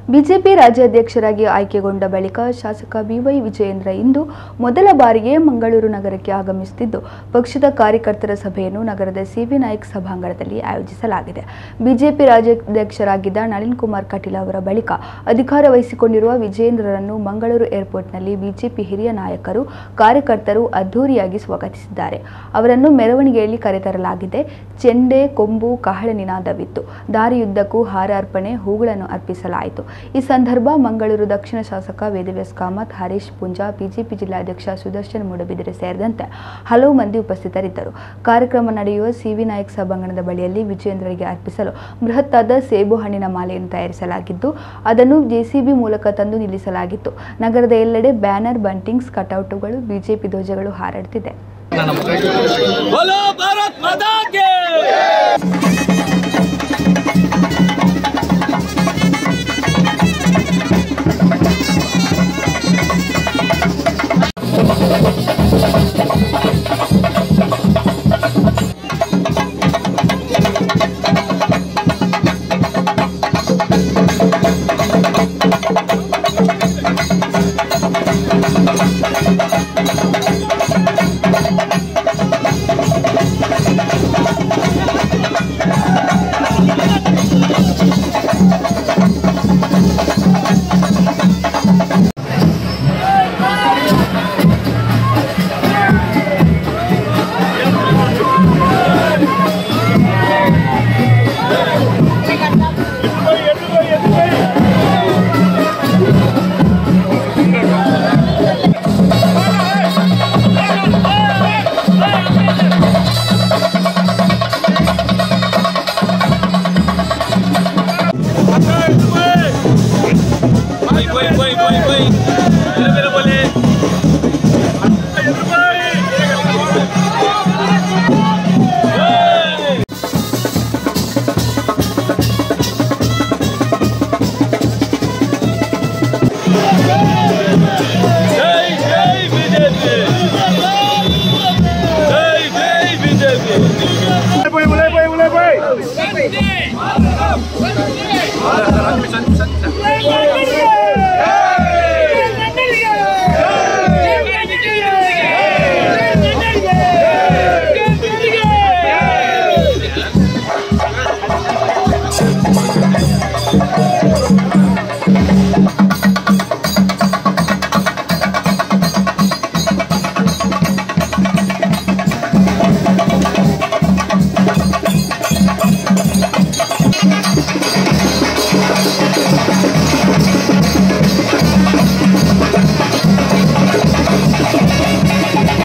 BJP ರಾಜ್ಯಾಧ್ಯಕ್ಷರಾಗಿ ಆಯ್ಕೆಗೊಂಡ ಬಳಿಕ ಶಾಸಕ B Y Vijayendra ಇಂದು ಮೊದಲ ಬಾರಿಗೆ ಮಂಗಳೂರು ನಗರಕ್ಕೆ ಆಗಮಿಸುತ್ತಿದ್ದು ಪಕ್ಷದ ಕಾರ್ಯಕರ್ತರ ಸಭೆಯನ್ನು ನಗರದ ಸಿವಿ ನಾಯಕ್ ಸಭಾಂಗಣದಲ್ಲಿ ಆಯೋಜಿಸಲಾಗಿದೆ ಬಿಜೆಪಿ ರಾಜ್ಯಾಧ್ಯಕ್ಷರಾಗಿದ್ದ ನಳಿನ್ ಕುಮಾರ್ ಕಟೀಲ್ ಅವರ ಬಳಿಕ ಅಧಿಕಾರ ವಹಿಸಿಕೊಂಡಿರುವ ವಿಜಯೇಂದ್ರರನ್ನು ಮಂಗಳೂರು ಏರ್ಪೋರ್ಟ್ನಲ್ಲಿ ಬಿಜೆಪಿ ಹಿರಿಯ ನಾಯಕರು ಕಾರ್ಯಕರ್ತರು ಅದ್ಧೂರಿಯಾಗಿ ಸ್ವಾಗತಿಸಿದ್ದಾರೆ ಅವರನ್ನು ಮೆರವಣಿಗೆಯಲ್ಲಿ ಕರೆತರಲಾಗಿದೆ ಚೆಂಡೆ ಕೊಂಬು ಕಹಳೆ ನಿನಾದವಿತ್ತು ದಾರಿಯುದ್ದಕ್ಕೂ ಹಾರಾರ್ಪಣೆ ಹೂಗಳನ್ನು ಅರ್ಪಿಸಲಾಯಿತು ಈ ಸಂದರ್ಭ ಮಂಗಳೂರು ದಕ್ಷಿಣ ಶಾಸಕ ವೇದವ್ಯಾಸ್ ಕಾಮತ್ ಹರೀಶ್ ಪುಂಜಾ ಬಿಜೆಪಿ ಜಿಲ್ಲಾಧ್ಯಕ್ಷ ಸುದರ್ಶನ್ ಮೂಡಬಿದಿರೆ ಸೇರಿದಂತೆ ಹಲವು ಮಂದಿ ಉಪಸ್ಥಿತರಿದ್ದರು ಕಾರ್ಯಕ್ರಮ ನಡೆಯುವ ಸಿವಿ ನಾಯಕ್ ಸಭಾಂಗಣದ ಬಳಿಯಲ್ಲಿ ವಿಜಯೇಂದ್ರರಿಗೆ ಅರ್ಪಿಸಲು ಬೃಹತ್ತಾದ ಸೇಬು ಹಣ್ಣಿನ ಮಾಲೆಯನ್ನು ತಯಾರಿಸಲಾಗಿದ್ದು ಅದನ್ನು ಜೆಸಿಬಿ ಮೂಲಕ ತಂದು ನಿಲ್ಲಿಸಲಾಗಿತ್ತು ನಗರದ ಎಲ್ಲೆಡೆ ಬ್ಯಾನರ್ ಬಂಟಿಂಗ್ಸ್ ಕಟೌಟುಗಳು ಬಿಜೆಪಿ ಧ್ವಜಗಳು ಹಾರಾಡುತ್ತಿದೆ बोलो भारत माता के Voy, voy, voy, voy, voy.